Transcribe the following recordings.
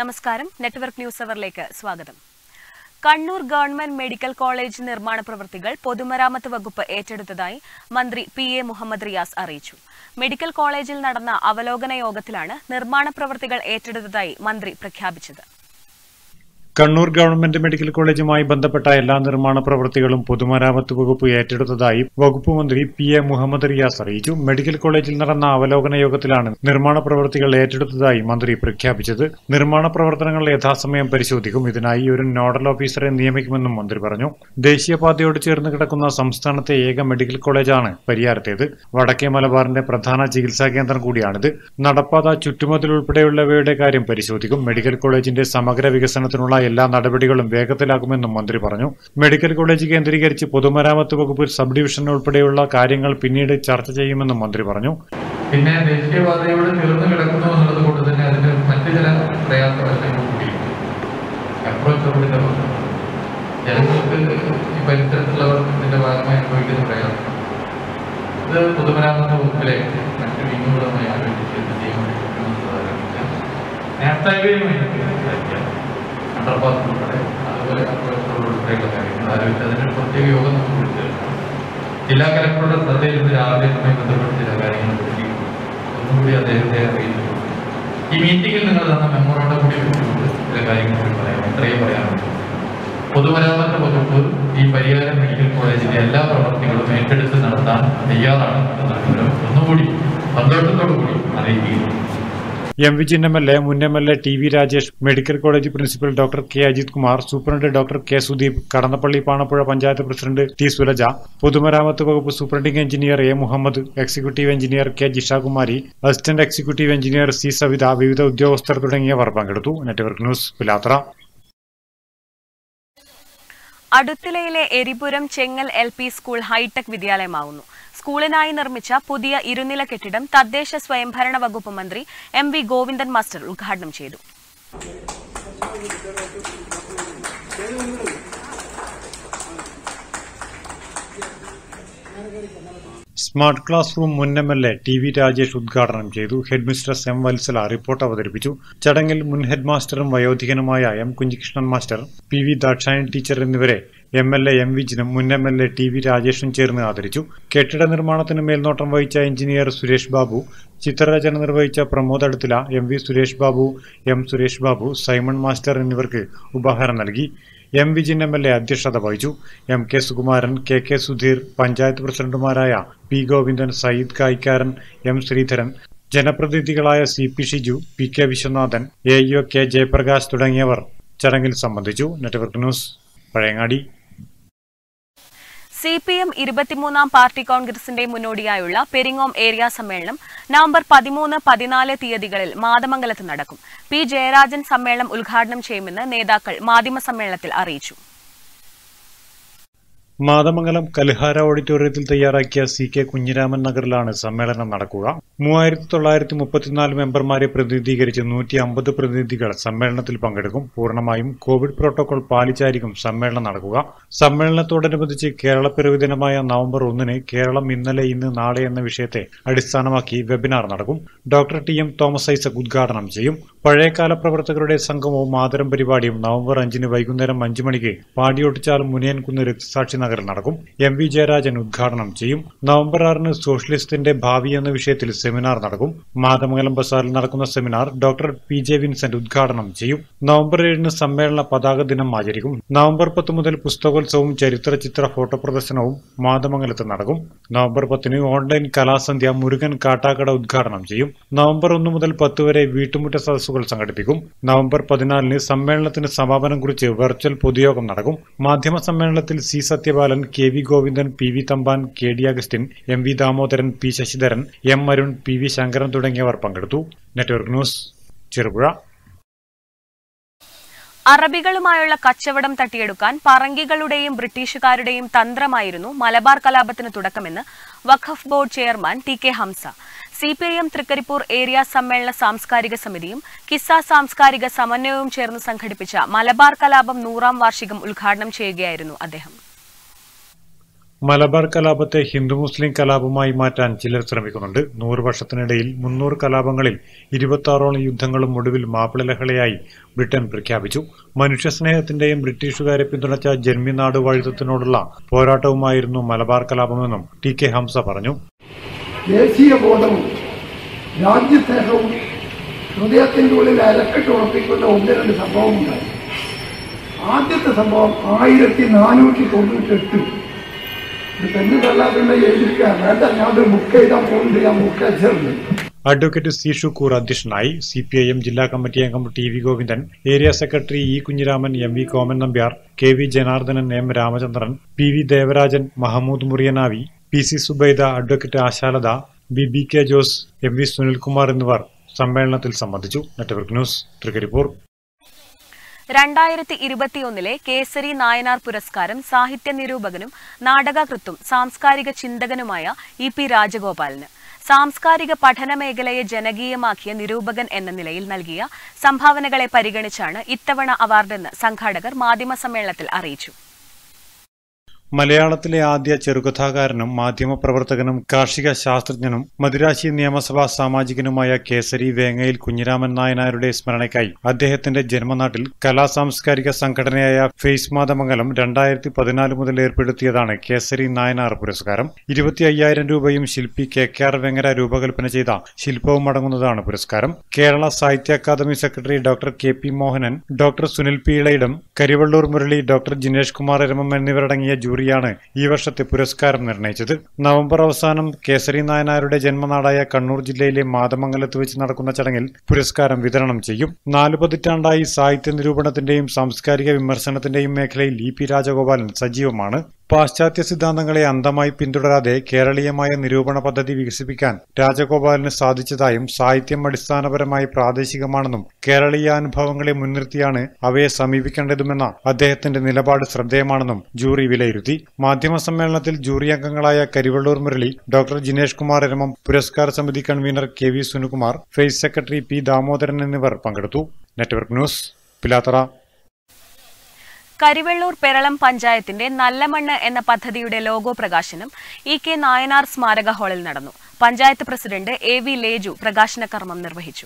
നമസ്കാരം network news അവറിലേക്ക് സ്വാഗതം Kannur government medical college നിർമ്മാണ പ്രവൃത്തികൾ പൊതുമരാമത്ത് വകുപ്പ് ഏറ്റെടുത്തതായി മന്ത്രി പി എ മുഹമ്മദ് റിയാസ് അറിയിച്ചു മെഡിക്കൽ കോളേജിൽ നടന്ന അവലോകന യോഗത്തിലാണ് നിർമ്മാണ പ്രവൃത്തികൾ ഏറ്റെടുത്തതായി മന്ത്രി പ്രഖ്യാപിച്ചത് കണ്ണൂർ ഗവൺമെന്റ് മെഡിക്കൽ കോളേജുമായി ബന്ധപ്പെട്ട എല്ലാ നിർമ്മാണ പ്രവൃത്തികളും പൊതുമരാമത്ത് വകുപ്പ് ഏറ്റെടുത്തതായി വകുപ്പ് മന്ത്രി പി എ മുഹമ്മദ് റിയാസ് അറിയിച്ചു മെഡിക്കൽ കോളേജിൽ നടന്ന അവലോകന യോഗത്തിലാണ് നിർമ്മാണ പ്രവൃത്തികൾ ഏറ്റെടുത്തതായി മന്ത്രി പ്രഖ്യാപിച്ചത് നിർമ്മാണ പ്രവർത്തനങ്ങൾ യഥാസമയം പരിശോധിക്കും ഇതിനായി ഒരു നോഡൽ ഓഫീസറെ നിയമിക്കുമെന്നും മന്ത്രി പറഞ്ഞു ദേശീയപാതയോട് ചേർന്ന് കിടക്കുന്ന സംസ്ഥാനത്തെ ഏക മെഡിക്കൽ കോളേജാണ് പരിയാരത്തേത് വടക്കേ മലബാറിന്റെ പ്രധാന ചികിത്സാ കേന്ദ്രം കൂടിയാണിത് നടപ്പാത ചുറ്റുമതിൽ ഉൾപ്പെടെയുള്ളവയുടെ കാര്യം പരിശോധിക്കും മെഡിക്കൽ കോളേജിന്റെ സമഗ്ര വികസനത്തിനുള്ള എല്ലാ നടപടികളും വേഗത്തിലാക്കുമെന്നും മന്ത്രി പറഞ്ഞു മെഡിക്കൽ കോളേജ് കേന്ദ്രീകരിച്ച് പൊതുമരാമത്ത് വകുപ്പ് സബ് ഡിവിഷൻ ഉൾപ്പെടെയുള്ള കാര്യങ്ങൾ പിന്നീട് ചർച്ച ചെയ്യുമെന്നും മന്ത്രി പറഞ്ഞു പിന്നെ ദേശീയപാതയോട് ചേർന്ന് കിടക്കുന്നു എന്നുള്ളത് കൊണ്ട് തന്നെ അതിന് മറ്റു ചില പ്രയാസവശങ്ങൾ കൂടിയുണ്ട് അപ്രോച്ച് റോഡിന്റെ പ്രശ്നം ജനങ്ങൾക്ക് ഈ പരിസരത്തുള്ളവർ ഇതിന്റെ ഭാഗമായി അനുഭവിക്കുന്ന പ്രയാസം ഇത് പൊതുമരാമത്ത് വകുപ്പിലെ മറ്റു വിങ്ങുകളുമായി ആലോചിച്ച് എന്ത് ചെയ്യാൻ പറ്റുമെന്നുള്ളത് നേരത്തെ സംസാരിക്കാം അണ്ടർപാസ് ഉൾപ്പെടെ അതുപോലെ അപ്രോച്ച് റോഡ് ഉൾപ്പെടെയുള്ള കാര്യങ്ങൾ ആലോചിച്ച് അതിനൊരു പ്രത്യേക യോഗം നമുക്ക് വിളിച്ചെടുക്കണം ജില്ലാ കലക്ടറുടെ ശ്രദ്ധയിൽ ഇന്ന് രാവിലെ സമയം ബന്ധപ്പെട്ട് ചില കാര്യങ്ങൾ എത്തിയിട്ടുണ്ട് ഒന്നുകൂടി അദ്ദേഹത്തെ അറിയിച്ചിട്ടുണ്ട് ഈ മീറ്റിംഗിൽ നിങ്ങൾ തന്ന മെമ്മോറാണ്ടം കൂടി വെച്ചുകൊണ്ട് ചില കാര്യങ്ങൾ കൂടി പറയാം ഇത്രയേ പറയാനുള്ളൂ പൊതുമരാമത്ത് വകുപ്പ് ഈ പരിഹാരം മെഡിക്കൽ കോളേജിന്റെ എല്ലാ പ്രവർത്തികളും ഏറ്റെടുത്ത് നടത്താൻ തയ്യാറാണ് എന്ന വിവരം ഒന്നുകൂടി സന്തോഷത്തോടു കൂടി അറിയിക്കുകയും M Vijin M L A മുൻ M L A T V Rajesh medical college principal doctor K Ajith Kumar superintendent doctor K Sudeep Kadannappalli Panappuzha panchayat president T Sulaja പൊതുമരാമത്ത് വകുപ്പ് superintending engineer A Muhammad executive engineer K Jishakumari assistant executive engineer C Savitha വിവിധ ഉദ്യോഗസ്ഥർ തുടങ്ങിയവർ പങ്കെടുത്തു നെറ്റ്വർക്ക് ന്യൂസ് പിലാത്ര അടുത്തിലയിലെ Eripuram Chengal L P school high tech വിദ്യാലയമാവുന്നു സ്കൂളിനായി നിർമ്മിച്ച പുതിയ ഇരുനില കെട്ടിടം തദ്ദേശ സ്വയംഭരണ വകുപ്പ് മന്ത്രി എം വി ഗോവിന്ദൻ മാസ്റ്റർ ഉദ്ഘാടനം ചെയ്തു സ്മാർട്ട് ക്ലാസ് റൂം മുൻ M L A T V Rajesh ഉദ്ഘാടനം ചെയ്തു head mistress M Vatsala report അവതരിപ്പിച്ചു ചടങ്ങിൽ മുൻ ഹെഡ് മാസ്റ്ററും വയോധികനുമായ M Kunhikrishnan master P V Dakshayan teacher എന്നിവരെ എം എൽ എ എം വിജിനും മുൻ M L A T V രാജേഷും ചേർന്ന് ആദരിച്ചു കെട്ടിട നിർമ്മാണത്തിന് മേൽനോട്ടം വഹിച്ച എഞ്ചിനീയർ സുരേഷ് ബാബു ചിത്രരചന നിർവഹിച്ച Pramod Aduthila M V Suresh Babu M Suresh Babu Simon master എന്നിവർക്ക് ഉപഹാരം നൽകി M Vijin M L A അധ്യക്ഷത വഹിച്ചു M K Sukumaran K K Sudheer panchayat പ്രസിഡന്റുമാരായ പി ഗോവിന്ദൻ സയ്യിദ് കായിക്കാരൻ എം ശ്രീധരൻ ജനപ്രതിനിധികളായ C P Shiju P K Viswanathan A EO K Jayaprakash തുടങ്ങിയവർ ചടങ്ങിൽ സംബന്ധിച്ചു network news Pazhayangadi C P M ഇരുപത്തിമൂന്നാം പാർട്ടി കോൺഗ്രസിന്റെ മുന്നോടിയായുള്ള പെരിങ്ങോം ഏരിയ സമ്മേളനം നവംബർ പതിമൂന്ന് പതിനാല് തീയതികളിൽ മാതമംഗലത്ത് നടക്കും പി ജയരാജൻ സമ്മേളനം ഉദ്ഘാടനം ചെയ്യുമെന്ന് നേതാക്കൾ മാധ്യമസമ്മേളനത്തിൽ അറിയിച്ചു മാതമംഗലം കൽഹാര ഓഡിറ്റോറിയത്തിൽ തയ്യാറാക്കിയ സി കെ കുഞ്ഞിരാമൻ നഗറിലാണ് സമ്മേളനം നടക്കുക മൂവായിരത്തി തൊള്ളായിരത്തി മുപ്പത്തിനാല് മെമ്പർമാരെ പ്രതിനിധീകരിച്ച് നൂറ്റി അമ്പത് പ്രതിനിധികൾ സമ്മേളനത്തിൽ പങ്കെടുക്കും പൂർണ്ണമായും കോവിഡ് പ്രോട്ടോകോൾ പാലിച്ചായിരിക്കും സമ്മേളനം നടക്കുക സമ്മേളനത്തോടനുബന്ധിച്ച് കേരളപ്പിറവി ദിനമായ നവംബർ ഒന്നിന് കേരളം ഇന്നലെ ഇന്ന് നാളെ എന്ന വിഷയത്തെ അടിസ്ഥാനമാക്കി വെബിനാർ നടക്കും doctor T M Thomas Isaac ഉദ്ഘാടനം ചെയ്യും പഴയകാല പ്രവർത്തകരുടെ സംഗമവും ആദരം പരിപാടിയും നവംബർ അഞ്ചിന് വൈകുന്നേരം അഞ്ചു മണിക്ക് പാടിയൊട്ടിച്ചാൽ മുനിയൻകുന്ന് രക്തസാക്ഷി നഗറിൽ നടക്കും എം വി ജയരാജൻ ഉദ്ഘാടനം ചെയ്യും നവംബർ ആറിന് സോഷ്യലിസ്റ്റിന്റെ ഭാവി എന്ന വിഷയത്തിൽ സെമിനാർ നടക്കും മാതമംഗലം ബസാറിൽ നടക്കുന്ന seminar doctor P J Vincent ഉദ്ഘാടനം ചെയ്യും നവംബർ ഏഴിന് സമ്മേളന പതാക ദിനം ആചരിക്കും നവംബർ പത്ത് മുതൽ പുസ്തകോത്സവവും ചരിത്ര ചിത്ര ഫോട്ടോ പ്രദർശനവും മാതമംഗലത്ത് നടക്കും നവംബർ പത്തിന് ഓൺലൈൻ കലാസന്ധ്യ മുരുകൻ കാട്ടാക്കട ഉദ്ഘാടനം ചെയ്യും നവംബർ ഒന്ന് മുതൽ പത്ത് വരെ വീട്ടുമുറ്റ സദസ്സുകൾ സംഘടിപ്പിക്കും നവംബർ പതിനാലിന് സമ്മേളനത്തിന് സമാപനം കുറിച്ച് വെർച്വൽ പൊതുയോഗം നടക്കും മാധ്യമ സമ്മേളനത്തിൽ C Sathyapalan K V Govindan P V Thampan K D Augustine M V Damodaran P Sasidharan M Arun P V Sankaran തുടങ്ങിയവർ പങ്കെടുത്തു നെറ്റ്വർക്ക് ന്യൂസ് ചെറുപുഴ അറബികളുമായുള്ള കച്ചവടം തട്ടിയെടുക്കാൻ പറങ്കികളുടെയും ബ്രിട്ടീഷുകാരുടെയും തന്ത്രമായിരുന്നു മലബാർ കലാപത്തിന് തുടക്കമെന്ന് Waqf board chairman T K Hamsa C P I M Trikaripur area സമ്മേളന സാംസ്കാരിക സമിതിയും കിസ്സ സാംസ്കാരിക സമന്വയവും ചേർന്ന് സംഘടിപ്പിച്ച മലബാർ കലാപം നൂറാം വാർഷികം ഉദ്ഘാടനം ചെയ്യുകയായിരുന്നു അദ്ദേഹം മലബാർ കലാപത്തെ ഹിന്ദു മുസ്ലിം കലാപമായി മാറ്റാൻ ചിലർ ശ്രമിക്കുന്നുണ്ട് നൂറ് വർഷത്തിനിടയിൽ മുന്നൂറ് കലാപങ്ങളിൽ ഇരുപത്തി യുദ്ധങ്ങളും ഒടുവിൽ മാപ്പിളലഹളയായി ബ്രിട്ടൻ പ്രഖ്യാപിച്ചു മനുഷ്യസ്നേഹത്തിന്റെയും ബ്രിട്ടീഷുകാരെ പിന്തുണച്ച ജന്മിനാട് വഴുതത്തിനോടുള്ള പോരാട്ടവുമായിരുന്നു മലബാർ കലാപമെന്നും ടി കെ ഹംസ പറഞ്ഞു ദേശീയ ബോധവും രാജ്യസ്നേഹവും ഹൃദയത്തിന്റെ ഉള്ളിൽ അരക്കെട്ട് ഉറപ്പിക്കുന്ന ഒന്ന് രണ്ട് സംഭവമുണ്ടായി ആദ്യത്തെ സംഭവം ആയിരത്തി നാനൂറ്റി തൊണ്ണൂറ്റെട്ട് ഇത് പെണ്ണ് തള്ളാതെ എഴുതിക്കുക വേണ്ട ഞാൻ ഒരു ബുക്ക് എഴുതാൻ പോകുന്നുണ്ട് ഞാൻ ബുക്ക് അയച്ചിട്ടുണ്ട് അഡ്വക്കേറ്റ് സി ഷുക്കൂർ അധ്യക്ഷനായി സി പി ഐ എം ജില്ലാ കമ്മിറ്റി അംഗം T V Govindan area secretary E Kunhiraman M V Koman Nambiar K V Janardhanan M Ramachandran P V Devarajan Mahmood Muriyanavi P C Subaida advocate Ashalatha B B K Jose M V Sunilkumar എന്നിവർ സമ്മേളനത്തിൽ സംബന്ധിച്ചു നെറ്റ്വർക്ക് ന്യൂസ് തൃക്കരിപ്പൂർ രണ്ടായിരത്തി ഇരുപത്തിയൊന്നിലെ കേസരി നായനാർ പുരസ്കാരം സാഹിത്യ നിരൂപകനും നാടകകൃത്തും സാംസ്കാരിക ചിന്തകനുമായ ഇ പി രാജഗോപാലിന് സാംസ്കാരിക പഠന മേഖലയെ ജനകീയമാക്കിയ നിരൂപകൻ എന്ന നിലയിൽ നൽകിയ സംഭാവനകളെ പരിഗണിച്ചാണ് ഇത്തവണ അവാർഡെന്ന് സംഘാടകർ മാധ്യമസമ്മേളനത്തിൽ അറിയിച്ചു മലയാളത്തിലെ ആദ്യ ചെറുകഥാകാരനും മാധ്യമപ്രവർത്തകനും കാർഷിക ശാസ്ത്രജ്ഞനും മദിരാശി നിയമസഭാ സാമാജികനുമായ കേസരി വേങ്ങയിൽ കുഞ്ഞിരാമൻ നായനാരുടെ സ്മരണയ്ക്കായി അദ്ദേഹത്തിന്റെ ജന്മനാട്ടിൽ കലാ സാംസ്കാരിക സംഘടനയായ ഫെയ്സ് മാതമംഗലം രണ്ടായിരത്തി പതിനാല് മുതൽ ഏർപ്പെടുത്തിയതാണ് കേസരി നായനാർ പുരസ്കാരം ഇരുപത്തി അയ്യായിരം രൂപയും ശില്പി കെ കെ ആർ വെങ്ങര രൂപകൽപ്പന ചെയ്ത ശില്പവും അടങ്ങുന്നതാണ് പുരസ്കാരം Kerala Sahitya academy secretary doctor K P Mohanan doctor Sunil Peelayidam Karivellur Murali doctor Jinesh Kumar Ramam എന്നിവരടങ്ങിയ ജൂറിയാണ് ഈ വർഷത്തെ പുരസ്കാരം നിർണയിച്ചത് നവംബർ അവസാനം കേസരി നായനാരുടെ ജന്മനാടായ കണ്ണൂർ ജില്ലയിലെ മാതമംഗലത്ത് വെച്ച് നടക്കുന്ന ചടങ്ങിൽ പുരസ്കാരം വിതരണം ചെയ്യും നാല് പതിറ്റാണ്ടായി സാഹിത്യ നിരൂപണത്തിന്റെയും സാംസ്കാരിക വിമർശനത്തിന്റെയും മേഖലയിൽ ഇ പി രാജഗോപാലൻ സജീവമാണ് പാശ്ചാത്യ സിദ്ധാന്തങ്ങളെ അന്ധമായി പിന്തുടരാതെ കേരളീയമായ നിരൂപണ പദ്ധതി വികസിപ്പിക്കാൻ രാജഗോപാലിന് സാധിച്ചതായും സാഹിത്യം അടിസ്ഥാനപരമായി പ്രാദേശികമാണെന്നും കേരളീയ അനുഭവങ്ങളെ മുൻനിർത്തിയാണ് അവയെ സമീപിക്കേണ്ടതുമെന്ന അദ്ദേഹത്തിന്റെ നിലപാട് ശ്രദ്ധേയമാണെന്നും ജൂറി വിലയിരുത്തി മാധ്യമ സമ്മേളനത്തിൽ ജൂറി അംഗങ്ങളായ കരിവള്ളൂർ മുരളി ഡോക്ടർ ജിനേഷ് കുമാർ രമം പുരസ്കാര സമിതി convener K V Sunikumar face secretary P Damodaran എന്നിവർ പങ്കെടുത്തു നെറ്റ്വർക്ക് ന്യൂസ് പിലാത്തറ കരിവെള്ളൂർ പെരളം പഞ്ചായത്തിന്റെ നല്ല മണ്ണ് എന്ന പദ്ധതിയുടെ ലോഗോ പ്രകാശനം ഇ കെ നായനാർ സ്മാരക ഹാളിൽ നടന്നു panchayat president A V Leju പ്രകാശന കർമ്മം നിർവഹിച്ചു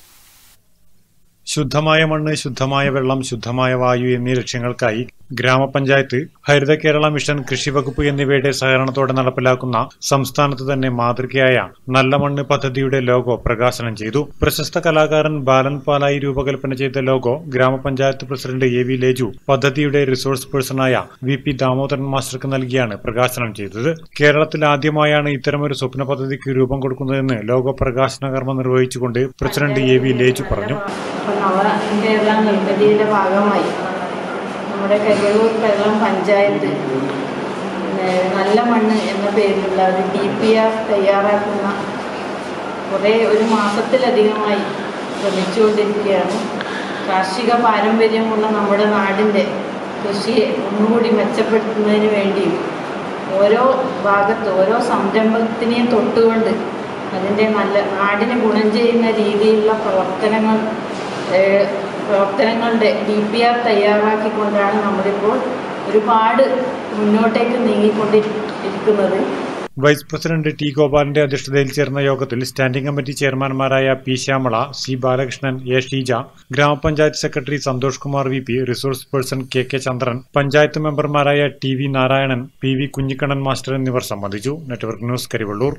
ശുദ്ധമായ മണ്ണ് ശുദ്ധമായ വെള്ളം ശുദ്ധമായ വായു എന്നീ ലക്ഷ്യങ്ങൾക്കായി ഗ്രാമപഞ്ചായത്ത് ഹരിത കേരള മിഷൻ കൃഷി വകുപ്പ് എന്നിവയുടെ സഹകരണത്തോടെ നടപ്പിലാക്കുന്ന സംസ്ഥാനത്ത് തന്നെ മാതൃകയായ നല്ല മണ്ണ് പദ്ധതിയുടെ ലോഗോ പ്രകാശനം ചെയ്തു പ്രശസ്ത കലാകാരൻ ബാലൻ പാലായി രൂപകൽപ്പന ചെയ്ത ലോഗോ ഗ്രാമപഞ്ചായത്ത് പ്രസിഡന്റ് എ വി ലേജു പദ്ധതിയുടെ റിസോഴ്സ് പേഴ്സണായ വി പി ദാമോദരൻ മാസ്റ്റർക്ക് നൽകിയാണ് പ്രകാശനം ചെയ്തത് കേരളത്തിൽ ആദ്യമായാണ് ഇത്തരമൊരു സ്വപ്ന പദ്ധതിക്ക് രൂപം കൊടുക്കുന്നതെന്ന് ലോഗോ പ്രകാശന കർമ്മം നിർവഹിച്ചുകൊണ്ട് പ്രസിഡന്റ് എ വി ലേജു പറഞ്ഞു അപ്പോൾ നവ കേരള നിർമ്മിതിയുടെ ഭാഗമായി നമ്മുടെ കരിയൂർ കേരളം പഞ്ചായത്ത് പിന്നെ നല്ല മണ്ണ് എന്ന പേരിലുള്ള ഒരു ഡി പി ആർ തയ്യാറാക്കുന്ന കുറേ ഒരു മാസത്തിലധികമായി ശ്രമിച്ചുകൊണ്ടിരിക്കുകയാണ് കാർഷിക പാരമ്പര്യമുള്ള നമ്മുടെ നാടിൻ്റെ കൃഷിയെ ഒന്നുകൂടി മെച്ചപ്പെടുത്തുന്നതിന് വേണ്ടിയും ഓരോ ഭാഗത്ത് ഓരോ സംരംഭത്തിനെയും തൊട്ടുകൊണ്ട് അതിൻ്റെ നല്ല നാടിന് ഗുണം ചെയ്യുന്ന രീതിയിലുള്ള പ്രവർത്തനങ്ങൾ ഏഹ്, പ്രവർത്തനങ്ങളുടെ ഡി പി ആർ തയ്യാറാക്കിക്കൊണ്ടാണ് നമ്മളിപ്പോൾ ഒരുപാട് മുന്നോട്ടേക്ക് നീങ്ങിക്കൊണ്ടിരിക്കുന്നത് വൈസ് പ്രസിഡന്റ് ടി ഗോപാലിന്റെ അധ്യക്ഷതയിൽ ചേർന്ന യോഗത്തിൽ സ്റ്റാൻഡിംഗ് കമ്മിറ്റി ചെയർമാൻമാരായ P Shyamala C Balakrishnan A Sheeja ഗ്രാമപഞ്ചായത്ത് secretary Santhosh Kumar V P resource person K K Chandran panchayat മെമ്പർമാരായ T V Narayanan P V Kunhikannan master എന്നിവർ സംബന്ധിച്ചു നെറ്റ്വർക്ക് ന്യൂസ് കരിവള്ളൂർ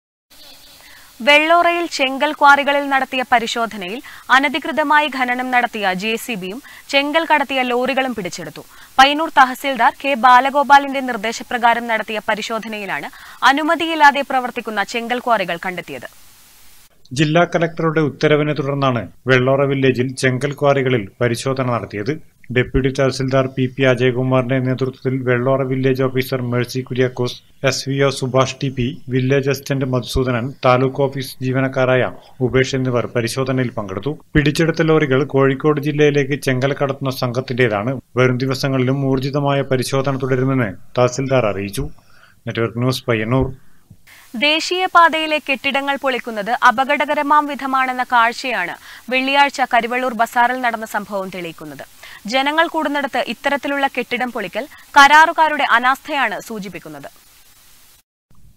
വെള്ളോറയിൽ ചെങ്കൽ ക്വാറികളിൽ നടത്തിയ പരിശോധനയിൽ അനധികൃതമായി ഖനനം നടത്തിയ ജെ സി ബിയും ചെങ്കൽ കടത്തിയ ലോറികളും പിടിച്ചെടുത്തു പയ്യന്നൂർ തഹസിൽദാർ കെ ബാലഗോപാലിന്റെ നിർദ്ദേശപ്രകാരം നടത്തിയ പരിശോധനയിലാണ് അനുമതിയില്ലാതെ പ്രവർത്തിക്കുന്ന ചെങ്കൽ ക്വാറികൾ കണ്ടെത്തിയത് ജില്ലാ കലക്ടറുടെ ഉത്തരവിനെ തുടർന്നാണ് വെള്ളോറ വില്ലേജിൽ ചെങ്കൽ ക്വാറികളിൽ പരിശോധന നടത്തിയത് ഡെപ്യൂട്ടി തഹസിൽദാർ പി പി അജയകുമാറിന്റെ നേതൃത്വത്തിൽ Vellora village officer Mercy Kuriakose S V O Subhash T P village assistant Madhusoodanan taluk office ജീവനക്കാരായ ഉപേഷ് എന്നിവർ പരിശോധനയിൽ പങ്കെടുത്തു പിടിച്ചെടുത്ത ലോറികൾ കോഴിക്കോട് ജില്ലയിലേക്ക് ചെങ്കൽ കടത്തുന്ന സംഘത്തിന്റേതാണ് വരും ദിവസങ്ങളിലും ഊർജിതമായ പരിശോധന തുടരുമെന്ന് തഹസിൽദാർ അറിയിച്ചു നെറ്റ്വർക്ക് ന്യൂസ് പയ്യന്നൂർ ദേശീയപാതയിലെ കെട്ടിടങ്ങൾ പൊളിക്കുന്നത് അപകടകരമാം വിധമാണെന്ന കാഴ്ചയാണ് വെള്ളിയാഴ്ച കരിവള്ളൂർ ബസാറിൽ നടന്ന സംഭവം തെളിയിക്കുന്നത് ജനങ്ങൾ കൂടുന്നിടത്ത് ഇത്തരത്തിലുള്ള കെട്ടിടം പൊളിക്കൽ കരാറുകാരുടെ അനാസ്ഥയാണ് സൂചിപ്പിക്കുന്നത്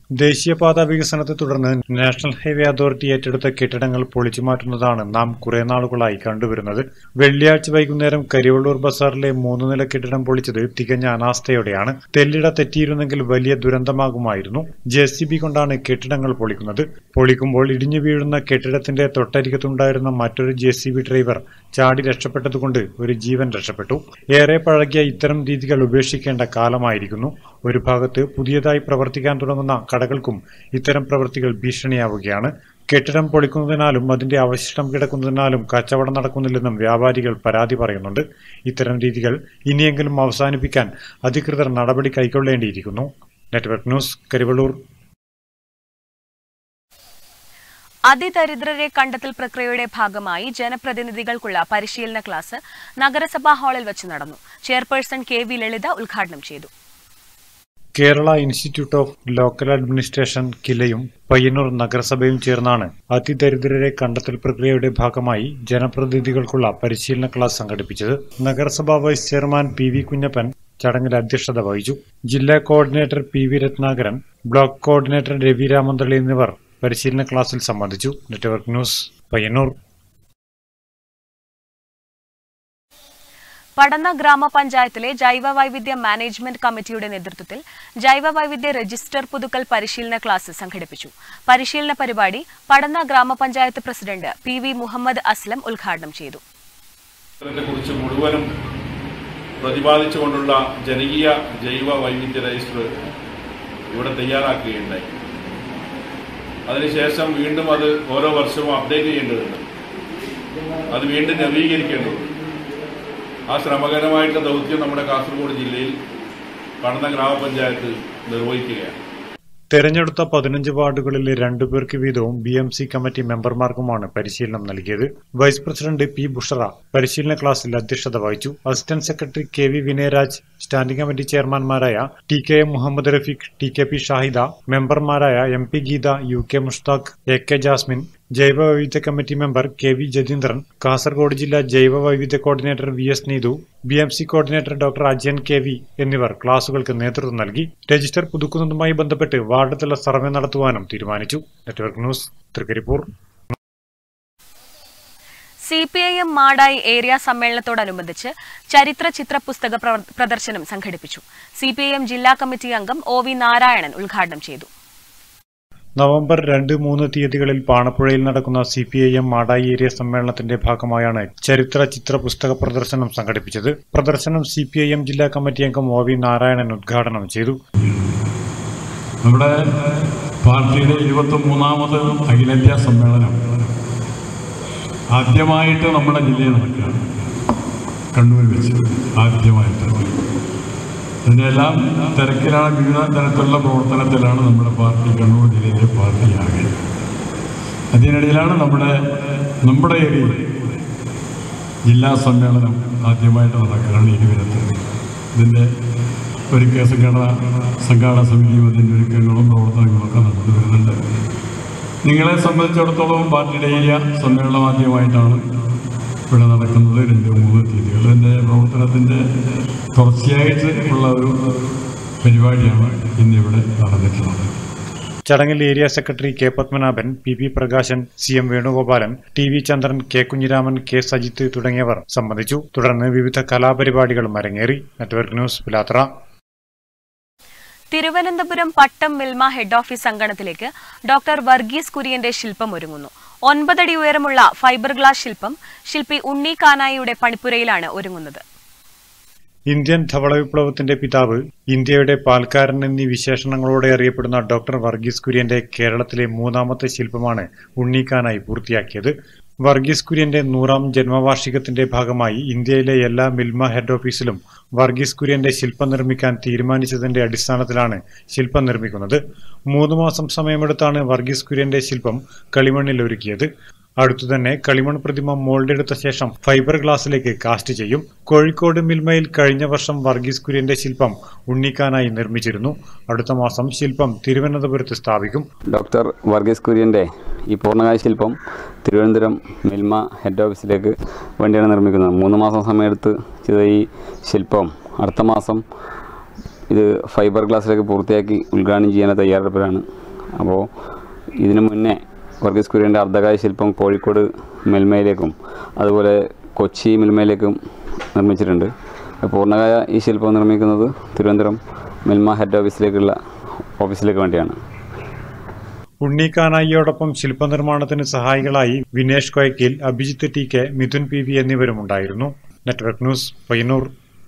ദേശീയപാത വികസനത്തെ തുടർന്ന് നാഷണൽ ഹൈവേ അതോറിറ്റി ഏറ്റെടുത്ത കെട്ടിടങ്ങൾ പൊളിച്ചു മാറ്റുന്നതാണ് നാം കുറെ നാളുകളായി കണ്ടുവരുന്നത് വെള്ളിയാഴ്ച വൈകുന്നേരം കരിവള്ളൂർ ബസാറിലെ മൂന്ന് നില കെട്ടിടം പൊളിച്ചത് തികഞ്ഞ അനാസ്ഥയോടെയാണ് തെല്ലിട തെറ്റിയിരുന്നെങ്കിൽ വലിയ ദുരന്തമാകുമായിരുന്നു ജെ സി ബി കൊണ്ടാണ് കെട്ടിടങ്ങൾ പൊളിക്കുന്നത് പൊളിക്കുമ്പോൾ ഇടിഞ്ഞു വീഴുന്ന കെട്ടിടത്തിന്റെ തൊട്ടരികത്തുണ്ടായിരുന്ന മറ്റൊരു ജെ സി ബി ഡ്രൈവർ ചാടി രക്ഷപ്പെട്ടതുകൊണ്ട് ഒരു ജീവൻ രക്ഷപ്പെട്ടു ഏറെ പഴകിയ ഇത്തരം രീതികൾ ഉപേക്ഷിക്കേണ്ട കാലമായിരിക്കുന്നു ഒരു ഭാഗത്ത് പുതിയതായി പ്രവർത്തിക്കാൻ തുടങ്ങുന്ന കടകൾക്കും ഇത്തരം പ്രവൃത്തികൾ ഭീഷണിയാവുകയാണ് കെട്ടിടം പൊളിക്കുന്നതിനാലും അതിന്റെ അവശിഷ്ടം കിടക്കുന്നതിനാലും കച്ചവടം നടക്കുന്നില്ലെന്നും വ്യാപാരികൾ പരാതി പറയുന്നുണ്ട് ഇത്തരം രീതികൾ ഇനിയെങ്കിലും അവസാനിപ്പിക്കാൻ അധികൃതർ നടപടി കൈക്കൊള്ളേണ്ടിയിരിക്കുന്നു നെറ്റ്വർക്ക് ന്യൂസ് കരിവള്ളൂർ അതിദരിദ്രരെ കണ്ടെത്തൽ പ്രക്രിയയുടെ ഭാഗമായി ജനപ്രതിനിധികൾക്കുള്ള പരിശീലന ക്ലാസ് നഗരസഭാ ഹാളിൽ വെച്ച് നടന്നു ചെയർപേഴ്സൺ കെ വി ലളിത ഉദ്ഘാടനം ചെയ്തു Kerala institute of local administration കിലയും പയ്യന്നൂർ നഗരസഭയും ചേർന്നാണ് അതിദരിദ്രരെ കണ്ടെത്തൽ പ്രക്രിയയുടെ ഭാഗമായി ജനപ്രതിനിധികൾക്കുള്ള പരിശീലന ക്ലാസ് സംഘടിപ്പിച്ചത് നഗരസഭാ vice chairman P V Kunhappan ചടങ്ങിൽ അധ്യക്ഷത വഹിച്ചു ജില്ലാ coordinator P V Ratnakaran block coordinator Ravi Ramanthali എന്നിവർ പരിശീലന ക്ലാസ്സിൽ സംബന്ധിച്ചു നെറ്റ്വർക്ക് ന്യൂസ് പയ്യന്നൂർ പടന്ന ഗ്രാമപഞ്ചായത്തിലെ ജൈവ വൈവിധ്യ മാനേജ്മെന്റ് കമ്മിറ്റിയുടെ നേതൃത്വത്തിൽ ജൈവ വൈവിധ്യ രജിസ്റ്റർ പുതുക്കൽ പരിശീലന ക്ലാസ് സംഘടിപ്പിച്ചു പരിശീലന പരിപാടി പടന്ന ഗ്രാമപഞ്ചായത്ത് president P V Muhammad Aslam ഉദ്ഘാടനം ചെയ്തു കുറിച്ച് മുഴുവനും പ്രതിപാദിച്ചുകൊണ്ടുള്ള ജനകീയ ജൈവ വൈവിധ്യ രജിസ്റ്റർ ഇവിടെ തയ്യാറാക്കുകയുണ്ടായി അതിനുശേഷം വീണ്ടും അത് ഓരോ വർഷവും അപ്ഡേറ്റ് ചെയ്യേണ്ടതുണ്ട് അത് വീണ്ടും നവീകരിക്കേണ്ടതുണ്ട് ആ ശ്രമകരമായിട്ടുള്ള ദൗത്യം നമ്മുടെ കാസർഗോഡ് ജില്ലയിൽ പടന്ന ഗ്രാമപഞ്ചായത്ത് നിർവഹിക്കുകയാണ് തെരഞ്ഞെടുത്ത പതിനഞ്ച് വാർഡുകളിലെ രണ്ടുപേർക്ക് വീതവും ബി എം സി കമ്മിറ്റി മെമ്പർമാർക്കുമാണ് പരിശീലനം നൽകിയത് വൈസ് പ്രസിഡന്റ് പി ബുഷറ പരിശീലന ക്ലാസ്സിൽ അധ്യക്ഷത വഹിച്ചു assistant secretary K V Vinayaraj standing committee ചെയർമാൻമാരായ T K M Muhammad Rafeeq T K P Shahida മെമ്പർമാരായ M P Geetha U K Mushthaq A K Jasmin ജൈവ വൈവിധ്യ committee member K V Jatheendran Kasaragod ജില്ലാ ജൈവ വൈവിധ്യ coordinator V S Neethu B M C coordinator doctor Ajayan K V എന്നിവർ ക്ലാസുകൾക്ക് നേതൃത്വം നൽകി രജിസ്റ്റർ പുതുക്കുന്നതുമായി ബന്ധപ്പെട്ട് വാർഡ് തല സർവേ നടത്തുവാനും തീരുമാനിച്ചു network news Trikaripur C P I M Madayi area സമ്മേളനത്തോടനുബന്ധിച്ച് ചരിത്ര ചിത്ര പുസ്തക പ്രവർ- പ്രദർശനം സംഘടിപ്പിച്ചു സി പി ഐ എം ജില്ലാ കമ്മിറ്റി അംഗം ഒ വി നാരായണൻ ഉദ്ഘാടനം ചെയ്തു നവംബർ രണ്ട് മൂന്ന് തീയതികളിൽ പാണപ്പുഴയിൽ നടക്കുന്ന C P I M Madayi area സമ്മേളനത്തിന്റെ ഭാഗമായാണ് ചരിത്ര ചിത്ര പുസ്തക പ്രദർശനം സംഘടിപ്പിച്ചത് പ്രദർശനം സി പി ഐ എം ജില്ലാ കമ്മിറ്റി അംഗം ഒ വി നാരായണൻ ഉദ്ഘാടനം ചെയ്തു നമ്മുടെ പാർട്ടിയുടെ ഇരുപത്തി മൂന്നാമത് അഖിലേന്ത്യാ സമ്മേളനം ആദ്യമായിട്ട് നമ്മുടെ ജില്ലയിൽ നടക്കുകയാണ് കണ്ണൂർ വെച്ച് ആദ്യമായിട്ട് ഇതിനെല്ലാം തിരക്കിലാണ് വിവിധ തരത്തിലുള്ള പ്രവർത്തനത്തിലാണ് നമ്മുടെ പാർട്ടി കണ്ണൂർ ജില്ലയിലെ പാർട്ടിയാകെ അതിനിടയിലാണ് നമ്മുടെ നമ്മുടെ ഏരിയയിൽ ജില്ലാ സമ്മേളനം ആദ്യമായിട്ട് നടക്കുകയാണ് ഇരുവരത്ത് ഇതിൻ്റെ ഒരുക്ക സംഘടന സംഘാടന സമിതിയും അതിൻ്റെ ഒരുക്കങ്ങളും പ്രവർത്തനങ്ങളൊക്കെ നടന്നു വരുന്നുണ്ട് നിങ്ങളെ സംബന്ധിച്ചിടത്തോളം പാർട്ടിയുടെ ഏരിയ സമ്മേളനം ആദ്യമായിട്ടാണ് ഇവിടെ നടക്കുന്നത് രണ്ട് മൂന്ന് തീയതികൾ എൻ്റെ പ്രവർത്തനത്തിൻ്റെ തുടർച്ചയായിട്ട് ഉള്ള ഒരു പരിപാടിയാണ് ഇന്നിവിടെ നടന്നിട്ടുള്ളത് ചടങ്ങിൽ area secretary K Padmanabhan P P Prakashan C M Venugopalan T V Chandran K Kunhiraman K Sajith തുടങ്ങിയവർ സംബന്ധിച്ചു തുടർന്ന് വിവിധ കലാപരിപാടികളും അരങ്ങേറി network news Pilathara Thiruvananthapuram Pattom Milma head office അങ്കണത്തിലേക്ക് ഡോക്ടർ വർഗീസ് കുര്യന്റെ ശില്പം ഒരുങ്ങുന്നു ഒൻപതടി ഉയരമുള്ള ഫൈബർ ഗ്ലാസ് ശില്പം ശില്പി ഉണ്ണി കാനായിയുടെ പണിപ്പുരയിലാണ് ഒരുങ്ങുന്നത് ഇന്ത്യൻ ധവള വിപ്ലവത്തിന്റെ പിതാവ് ഇന്ത്യയുടെ പാൽക്കാരൻ എന്നീ വിശേഷണങ്ങളോടെ അറിയപ്പെടുന്ന ഡോക്ടർ വർഗീസ് കുര്യന്റെ കേരളത്തിലെ മൂന്നാമത്തെ ശില്പമാണ് ഉണ്ണീക്കാനായി പൂർത്തിയാക്കിയത് വർഗീസ് കുര്യന്റെ നൂറാം ജന്മവാർഷികത്തിന്റെ ഭാഗമായി ഇന്ത്യയിലെ എല്ലാ മിൽമ ഹെഡ് ഓഫീസിലും വർഗീസ് കുര്യന്റെ ശില്പം നിർമ്മിക്കാൻ തീരുമാനിച്ചതിന്റെ അടിസ്ഥാനത്തിലാണ് ശില്പം നിർമ്മിക്കുന്നത് മൂന്ന് മാസം സമയമെടുത്താണ് വർഗീസ് കുര്യന്റെ ശില്പം കളിമണ്ണിൽ ഒരുക്കിയത് അടുത്തുതന്നെ കളിമൺ പ്രതിമ മോൾഡ് എടുത്ത ശേഷം ഫൈബർ ഗ്ലാസിലേക്ക് കാസ്റ്റ് ചെയ്യും കോഴിക്കോട് മിൽമയിൽ കഴിഞ്ഞ വർഷം വർഗീസ് കുര്യന്റെ ശില്പം ഉണ്ണിക്കാനായി നിർമ്മിച്ചിരുന്നു അടുത്ത മാസം ശില്പം തിരുവനന്തപുരത്ത് സ്ഥാപിക്കും ഡോക്ടർ വർഗീസ് കുര്യൻ്റെ ഈ പൂർണ്ണകായ ശില്പം തിരുവനന്തപുരം മിൽമ ഹെഡ് ഓഫീസിലേക്ക് വേണ്ടിയാണ് നിർമ്മിക്കുന്നത് മൂന്ന് മാസം സമയമെടുത്ത് ചെയ്ത ഈ ശില്പം അടുത്ത മാസം ഇത് ഫൈബർ ഗ്ലാസ്സിലേക്ക് പൂർത്തിയാക്കി ഉദ്ഘാടനം ചെയ്യാൻ തയ്യാറെടുപ്പിലാണ് അപ്പോൾ ഇതിനു മുന്നേ വർഗീസ് കുര്യൻ്റെ അർദ്ധകായ ശില്പം കോഴിക്കോട് മെൽമയിലേക്കും അതുപോലെ കൊച്ചി മെൽമയിലേക്കും നിർമ്മിച്ചിട്ടുണ്ട് പൂർണ്ണകായ ഈ ശില്പം നിർമ്മിക്കുന്നത് തിരുവനന്തപുരം മെൽമ ഹെഡ് ഓഫീസിലേക്കുള്ള ഓഫീസിലേക്ക് വേണ്ടിയാണ് ഉണ്ണിക്കാനായിയോടൊപ്പം ശില്പനിർമ്മാണത്തിന് സഹായികളായി Vinesh Koyakkil Abhijith T K Midhun P V എന്നിവരും ഉണ്ടായിരുന്നു നെറ്റ്വർക്ക് ന്യൂസ് പയ്യന്നൂർ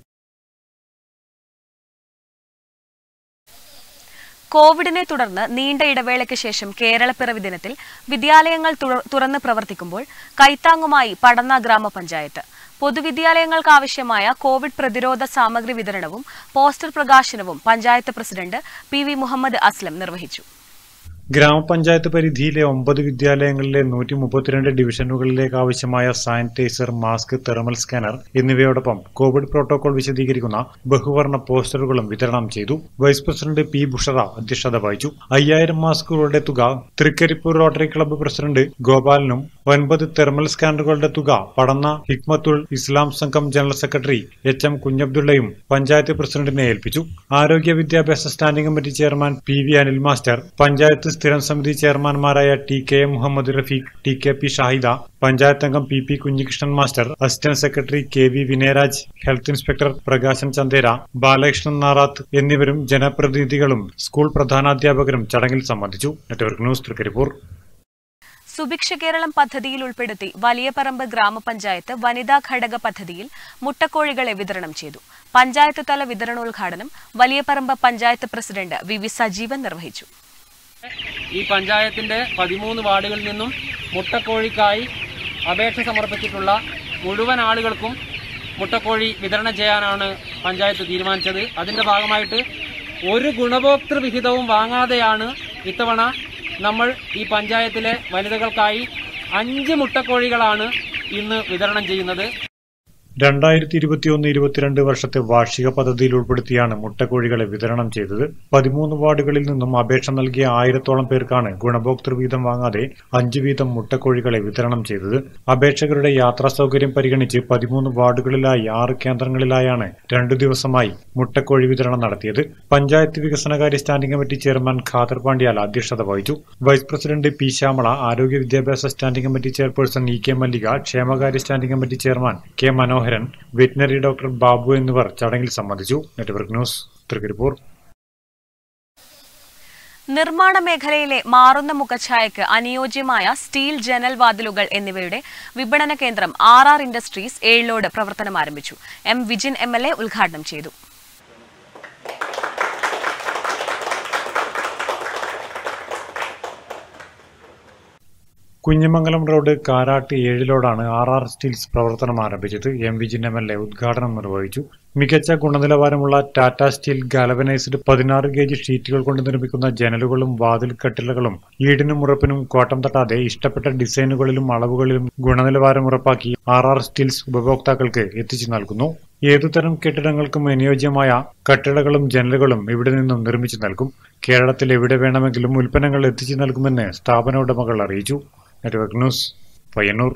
കോവിഡിനെ തുടർന്ന് നീണ്ട ഇടവേളയ്ക്ക് ശേഷം കേരളപ്പിറവി ദിനത്തിൽ വിദ്യാലയങ്ങൾ തുറ- തുറന്ന് പ്രവർത്തിക്കുമ്പോൾ കൈത്താങ്ങുമായി പടന്ന ഗ്രാമപഞ്ചായത്ത് പൊതുവിദ്യാലയങ്ങൾക്കാവശ്യമായ കോവിഡ് പ്രതിരോധ സാമഗ്രി വിതരണവും പോസ്റ്റർ പ്രകാശനവും panchayat president P V Muhammad Aslam നിർവഹിച്ചു ഗ്രാമപഞ്ചായത്ത് പരിധിയിലെ ഒമ്പത് വിദ്യാലയങ്ങളിലെ നൂറ്റി മുപ്പത്തിരണ്ട് ഡിവിഷനുകളിലേക്ക് ആവശ്യമായ സാനിറ്റൈസർ മാസ്ക് തെർമൽ സ്കാനർ എന്നിവയോടൊപ്പം കോവിഡ് പ്രോട്ടോകോൾ വിശദീകരിക്കുന്ന ബഹുവർണ്ണ പോസ്റ്ററുകളും വിതരണം ചെയ്തു വൈസ് പ്രസിഡന്റ് പി ബുഷറ അധ്യക്ഷത വഹിച്ചു അയ്യായിരം മാസ്കുകളുടെ തുക തൃക്കരിപ്പൂർ റോട്ടറി ക്ലബ്ബ് പ്രസിഡന്റ് ഗോപാലനും ഒൻപത് തെർമൽ സ്കാനറുകളുടെ തുക Padanna Hikmathul Islam Sangham general secretary H M കുഞ്ഞബ്ദുള്ളയും പഞ്ചായത്ത് പ്രസിഡന്റിനെ ഏൽപ്പിച്ചു ആരോഗ്യ വിദ്യാഭ്യാസ standing committee chairman P V Anil master panchayat സ്ഥിരം സമിതി ചെയർമാൻമാരായ T K M Muhammad Rafeeq T K P Shahida panchayat അംഗം P P Kunhikrishnan master assistant secretary K V Vinayaraj health inspector Prakashan Chandera Balakrishnan Narath എന്നിവരും ജനപ്രതിനിധികളും സ്കൂൾ പ്രധാനാധ്യാപകരും ചടങ്ങിൽ സംബന്ധിച്ചു നെറ്റ്വർക്ക് ന്യൂസ് തൃക്കരിപ്പൂർ സുഭിക്ഷ കേരളം പദ്ധതിയിൽ ഉൾപ്പെടുത്തി വലിയപറമ്പ് ഗ്രാമപഞ്ചായത്ത് വനിതാ ഘടക പദ്ധതിയിൽ മുട്ടക്കോഴികളെ വിതരണം ചെയ്തു പഞ്ചായത്ത് തല വിതരണോദ്ഘാടനം Valiyaparamba panchayat president V V Sajeevan നിർവഹിച്ചു ഈ പഞ്ചായത്തിന്റെ പതിമൂന്ന് വാർഡുകളിൽ നിന്നും മുട്ടക്കോഴിക്കായി അപേക്ഷ സമർപ്പിച്ചിട്ടുള്ള മുഴുവൻ ആളുകൾക്കും മുട്ടക്കോഴി വിതരണം ചെയ്യാനാണ് പഞ്ചായത്ത് തീരുമാനിച്ചത് അതിന്റെ ഭാഗമായിട്ട് ഒരു ഗുണഭോക്തൃ വിഹിതവും വാങ്ങാതെയാണ് ഇത്തവണ നമ്മൾ ഈ പഞ്ചായത്തിലെ വനിതകൾക്കായി അഞ്ച് മുട്ടക്കോഴികളാണ് ഇന്ന് വിതരണം ചെയ്യുന്നത് രണ്ടായിരത്തി ഇരുപത്തിയൊന്ന് ഇരുപത്തിരണ്ട് വർഷത്തെ വാർഷിക പദ്ധതിയിൽ ഉൾപ്പെടുത്തിയാണ് മുട്ടക്കോഴികളെ വിതരണം ചെയ്തത് പതിമൂന്ന് വാർഡുകളിൽ നിന്നും അപേക്ഷ നൽകിയ ആയിരത്തോളം പേർക്കാണ് ഗുണഭോക്തൃ വീതം വാങ്ങാതെ അഞ്ച് വീതം മുട്ടക്കോഴികളെ വിതരണം ചെയ്തത് അപേക്ഷകരുടെ യാത്രാ സൗകര്യം പരിഗണിച്ച് പതിമൂന്ന് വാർഡുകളിലായി ആറ് കേന്ദ്രങ്ങളിലായാണ് രണ്ടു ദിവസമായി മുട്ടക്കോഴി വിതരണം നടത്തിയത് പഞ്ചായത്ത് വികസനകാര്യ standing committee chairman Khader Pandyal അധ്യക്ഷത വഹിച്ചു വൈസ് പ്രസിഡന്റ് പി ശ്യാമള ആരോഗ്യ വിദ്യാഭ്യാസ standing committee chairperson E K Mallika ക്ഷേമകാര്യ standing committee chairman K Manoharan veterinary doctor Babu എന്നിവർ ചടങ്ങിൽ സംബന്ധിച്ചു നെറ്റ്വർക്ക് ന്യൂസ് തൃക്കരിപ്പൂർ നിർമ്മാണ മേഖലയിലെ മാറുന്ന മുഖഛായയ്ക്ക് അനുയോജ്യമായ സ്റ്റീൽ ജനൽ വാതിലുകൾ എന്നിവയുടെ വിപണന കേന്ദ്രം ആർ ആർ ഇൻഡസ്ട്രീസ് ഏഴിലോട് പ്രവർത്തനം ആരംഭിച്ചു M Vijin M L A ഉദ്ഘാടനം ചെയ്തു കുഞ്ഞിമംഗലം റോഡ് കാരാട്ട് ഏഴിലോടാണ് ആർ ആർ സ്റ്റീൽസ് പ്രവർത്തനം ആരംഭിച്ചത് M Vijin M L A ഉദ്ഘാടനം നിർവഹിച്ചു മികച്ച ഗുണനിലവാരമുള്ള ടാറ്റ സ്റ്റീൽ ഗാലവനൈസ്ഡ് പതിനാറ് ഗേജ് ഷീറ്റുകൾ കൊണ്ട് നിർമ്മിക്കുന്ന ജനലുകളും വാതിൽ കട്ടിലകളും ഈടിനും ഉറപ്പിനും കോട്ടം തട്ടാതെ ഇഷ്ടപ്പെട്ട ഡിസൈനുകളിലും അളവുകളിലും ഗുണനിലവാരം ഉറപ്പാക്കി ആർ ആർ സ്റ്റീൽസ് ഉപഭോക്താക്കൾക്ക് എത്തിച്ചു നൽകുന്നു ഏതുതരം കെട്ടിടങ്ങൾക്കും അനുയോജ്യമായ കട്ടിടകളും ജനലുകളും ഇവിടെ നിന്നും നിർമ്മിച്ചു നൽകും കേരളത്തിൽ എവിടെ വേണമെങ്കിലും ഉൽപ്പന്നങ്ങൾ എത്തിച്ചു നൽകുമെന്ന് സ്ഥാപന ഉടമകൾ അറിയിച്ചു network news Payyanur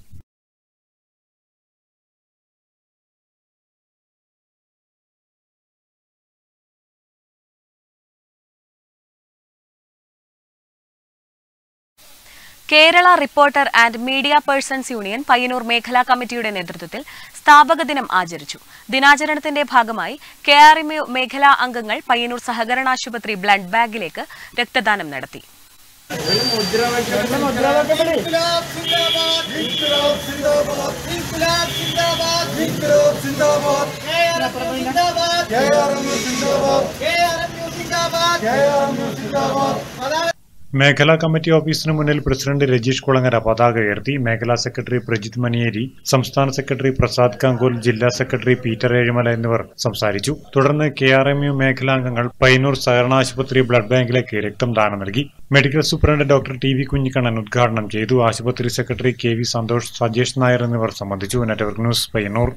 Kerala reporter and media persons union Payyanur മേഖലാ കമ്മിറ്റിയുടെ നേതൃത്വത്തിൽ സ്ഥാപക ദിനം ആചരിച്ചു ദിനാചരണത്തിന്റെ ഭാഗമായി കെ ആർ എം യു മേഖലാ അംഗങ്ങൾ പയ്യന്നൂർ സഹകരണ ആശുപത്രി ബ്ലഡ് ബാങ്കിലേക്ക് രക്തദാനം നടത്തി മേഖലാ കമ്മിറ്റി ഓഫീസിന് മുന്നിൽ പ്രസിഡന്റ് രജീഷ് കുളങ്ങര പതാക ഉയർത്തി മേഖലാ സെക്രട്ടറി പ്രജിത് മണിയേരി സംസ്ഥാന സെക്രട്ടറി പ്രസാദ് കാങ്കോൽ ജില്ലാ സെക്രട്ടറി പീറ്റർ ഏഴിമല എന്നിവർ സംസാരിച്ചു തുടർന്ന് കെ ആർ എം യു മേഖലാംഗങ്ങൾ പയ്യന്നൂർ സഹകരണ ആശുപത്രി ബ്ലഡ് ബാങ്കിലേക്ക് രക്തം ദാനം നൽകി medical superintendent doctor T V Kunhikannan ഉദ്ഘാടനം ചെയ്തു ആശുപത്രി secretary K V Santhosh Sajesh Nair എന്നിവർ സംബന്ധിച്ചു network news Payyanur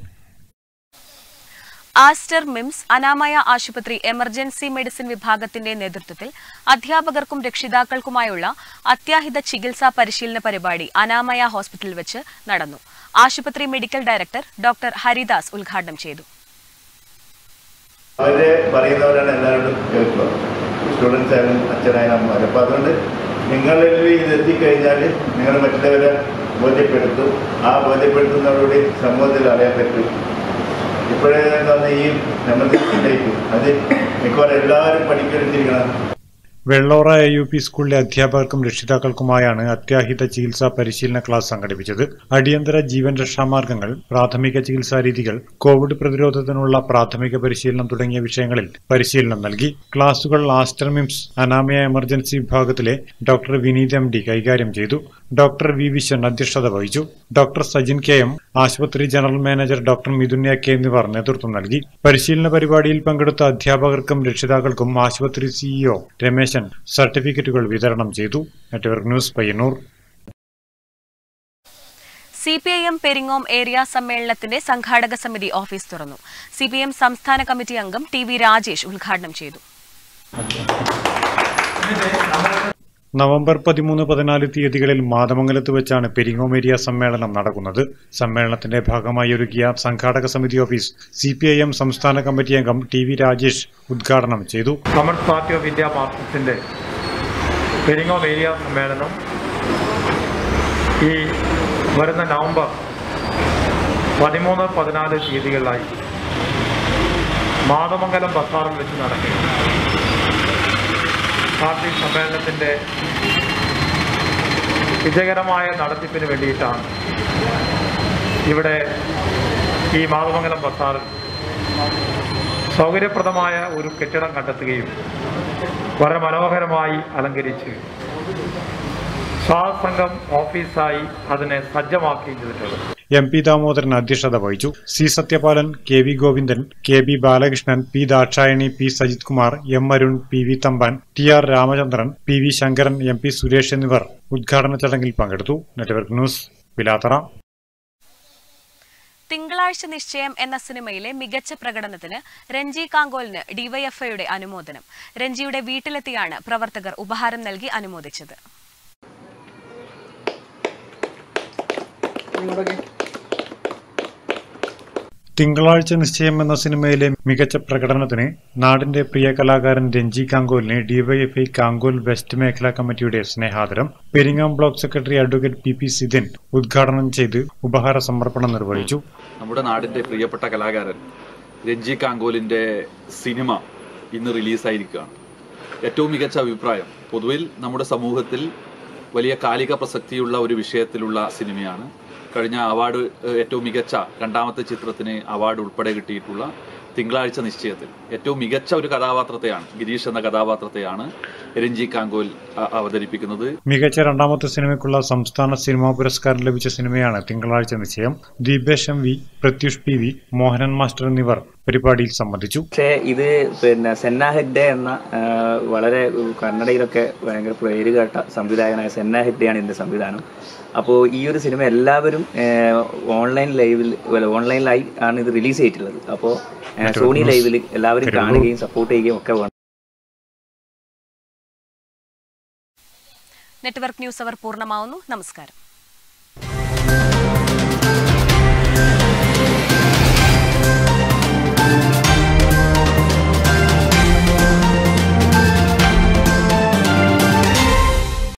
Aster MIMS Anamaya ആശുപത്രി എമർജൻസി മെഡിസിൻ വിഭാഗത്തിന്റെ നേതൃത്വത്തിൽ അധ്യാപകർക്കും രക്ഷിതാക്കൾക്കുമായുള്ള അത്യാഹിത ചികിത്സാ പരിശീലന പരിപാടി അനാമയ ഹോസ്പിറ്റലിൽ വെച്ച് നടന്നു ആശുപത്രി മെഡിക്കൽ ഡയറക്ടർ ഡോക്ടർ ഹരിദാസ് ഉദ്ഘാടനം ചെയ്തു അതിന്റെ പറയുന്നവരാണ് എല്ലാവരോടും കേൾക്കുക സ്റ്റുഡൻസ് ആയാലും അച്ഛനായാലും അമ്മമാർ അപ്പോൾ അതുകൊണ്ട് നിങ്ങളിൽ ഇത് എത്തിക്കഴിഞ്ഞാൽ നിങ്ങൾ മറ്റുള്ളവരെ ബോധ്യപ്പെടുത്തും ആ ബോധ്യപ്പെടുത്തുന്നവരോട് സമൂഹത്തിൽ അറിയാൻ പറ്റും ഇപ്പോഴേ തന്നെ ഈ എമർജൻസിയിലേക്ക് അത് മിക്കവാറും എല്ലാവരും പഠിക്കരുത്തിരിക്കണം വെള്ളോറ എ യു പി സ്കൂളിലെ അധ്യാപകർക്കും രക്ഷിതാക്കൾക്കുമായാണ് അത്യാഹിത ചികിത്സാ പരിശീലന ക്ലാസ് സംഘടിപ്പിച്ചത് അടിയന്തര ജീവൻ രക്ഷാമാർഗങ്ങൾ പ്രാഥമിക ചികിത്സാ രീതികൾ കോവിഡ് പ്രതിരോധത്തിനുള്ള പ്രാഥമിക പരിശീലനം തുടങ്ങിയ വിഷയങ്ങളിൽ പരിശീലനം നൽകി ക്ലാസുകൾ ആസ്റ്റർ മിംസ് അനാമിയ എമർജൻസി വിഭാഗത്തിലെ ഡോക്ടർ വിനീത് എം ഡി കൈകാര്യം ചെയ്തു ഡോക്ടർ വി വിശ്വൻ അധ്യക്ഷത വഹിച്ചു ഡോക്ടർ സജിൻ കെ എം ആശുപത്രി general manager doctor Midhun A K എന്നിവർ നേതൃത്വം നൽകി പരിശീലന പരിപാടിയിൽ പങ്കെടുത്ത അധ്യാപകർക്കും രക്ഷിതാക്കൾക്കും ആശുപത്രി സിഇഒ രമേശൻ സർട്ടിഫിക്കറ്റുകൾ വിതരണം ചെയ്തു network news Payyanur C P I M Peringom area സമ്മേളനത്തിന്റെ സംഘാടക സമിതി ഓഫീസ് തുറന്നു സി പി എം സംസ്ഥാന കമ്മിറ്റി അംഗം ടി വി രാജേഷ് ഉദ്ഘാടനം ചെയ്തു നവംബർ പതിമൂന്ന് പതിനാല് തീയതികളിൽ മാതമംഗലത്ത് വെച്ചാണ് പെരിങ്ങോം ഏരിയ സമ്മേളനം നടക്കുന്നത് സമ്മേളനത്തിന്റെ ഭാഗമായി ഒരുക്കിയ സംഘാടക സമിതി office C P I M സംസ്ഥാന കമ്മിറ്റി അംഗം ടി വി രാജേഷ് ഉദ്ഘാടനം ചെയ്തു കമ്മ്യൂണിസ്റ്റ് പാർട്ടി ഓഫ് ഇന്ത്യ മാർക്സിസ്റ്റിൻ്റെ പെരിങ്ങോം ഏരിയ സമ്മേളനം ഈ വരുന്ന നവംബർ പതിമൂന്ന് പതിനാല് തീയതികളിലായി മാതമംഗലം ബസാറിൽ വെച്ച് നടക്കും പാർട്ടി സമ്മേളനത്തിൻ്റെ വിജയകരമായ നടത്തിപ്പിന് വേണ്ടിയിട്ടാണ് ഇവിടെ ഈ മാതമംഗലം ബസാറിൽ സൗകര്യപ്രദമായ ഒരു കെട്ടിടം കണ്ടെത്തുകയും വളരെ മനോഹരമായി അലങ്കരിച്ച് സ്വാസംഘം ഓഫീസായി അതിനെ സജ്ജമാക്കുകയും ചെയ്തിട്ടുള്ളത് എം പി ദാമോദരൻ അധ്യക്ഷത വഹിച്ചു C Sathyapalan K V Govindan K B Balakrishnan P Dakshayani P Sajith Kumar M Arun P V Thampan T R Ramachandran P V Sankaran M P Suresh എന്നിവർ ഉദ്ഘാടന ചടങ്ങിൽ പങ്കെടുത്തു നെറ്റ്വർക്ക് ന്യൂസ് പിലാത്തറ തിങ്കളാഴ്ച നിശ്ചയം എന്ന സിനിമയിലെ മികച്ച പ്രകടനത്തിന് രഞ്ജി കാങ്കോലിന് ഡിവൈഎഫ്ഐയുടെ അനുമോദനം രഞ്ജിയുടെ വീട്ടിലെത്തിയാണ് പ്രവർത്തകർ ഉപഹാരം നൽകി അനുമോദിച്ചത് തിങ്കളാഴ്ച നിശ്ചയം എന്ന സിനിമയിലെ മികച്ച പ്രകടനത്തിന് നാടിന്റെ പ്രിയ കലാകാരൻ രഞ്ജി കാങ്കോലിനെ ഡിവൈഎഫ്ഐ കാങ്കോൽ വെസ്റ്റ് മേഖലാ കമ്മിറ്റിയുടെ സ്നേഹാദരം Peringom block secretary advocate P P Sidhin ഉദ്ഘാടനം ചെയ്ത് ഉപഹാര സമർപ്പണം നിർവഹിച്ചു നമ്മുടെ നാടിന്റെ പ്രിയപ്പെട്ട കലാകാരൻ രഞ്ജി കാങ്കോലിന്റെ സിനിമ ഇന്ന് റിലീസായിരിക്കുകയാണ് ഏറ്റവും മികച്ച അഭിപ്രായം പൊതുവിൽ നമ്മുടെ സമൂഹത്തിൽ വലിയ കാലിക പ്രസക്തിയുള്ള ഒരു വിഷയത്തിലുള്ള സിനിമയാണ് കഴിഞ്ഞ അവാർഡ് ഏഹ്, ഏറ്റവും മികച്ച രണ്ടാമത്തെ ചിത്രത്തിന് അവാർഡ് ഉൾപ്പെടെ കിട്ടിയിട്ടുള്ള തിങ്കളാഴ്ച നിശ്ചയത്തിൽ ഏറ്റവും മികച്ച ഒരു കഥാപാത്രത്തെയാണ് ഗിരീഷ് എന്ന കഥാപാത്രത്തെയാണ് രഞ്ജി കാങ്കോൽ അ- അവതരിപ്പിക്കുന്നത് മികച്ച രണ്ടാമത്തെ സിനിമയ്ക്കുള്ള സംസ്ഥാന സിനിമാ പുരസ്കാരം ലഭിച്ച സിനിമയാണ് തിങ്കളാഴ്ച നിശ്ചയം Deepesh M V Prathyush P V Mohanan master എന്നിവർ പരിപാടിയിൽ സംബന്ധിച്ചു പക്ഷേ ഇത് പിന്നെ സെന്ന ഹെഗ്ഡെ എന്ന ആ, വളരെ കന്നഡയിലൊക്കെ ഭയങ്കര പേര് കേട്ട സംവിധായകനായ സെന്ന ഹെഗ്ഡെയാണ് ഇതിന്റെ സംവിധാനം അപ്പോൾ ഈ ഒരു സിനിമ എല്ലാവരും ഓൺലൈൻ ലൈവിൽ ഓൺലൈനിലായി ആണ് ഇത് റിലീസ് ചെയ്തിട്ടുള്ളത് അപ്പോൾ സോണി ലൈവിൽ എല്ലാവരും കാണുകയും സപ്പോർട്ട് ചെയ്യുകയും ഒക്കെ വേണം നെറ്റ്വർക്ക് ന്യൂസ് അവർ പൂർണ്ണമാവുന്നു നമസ്കാരം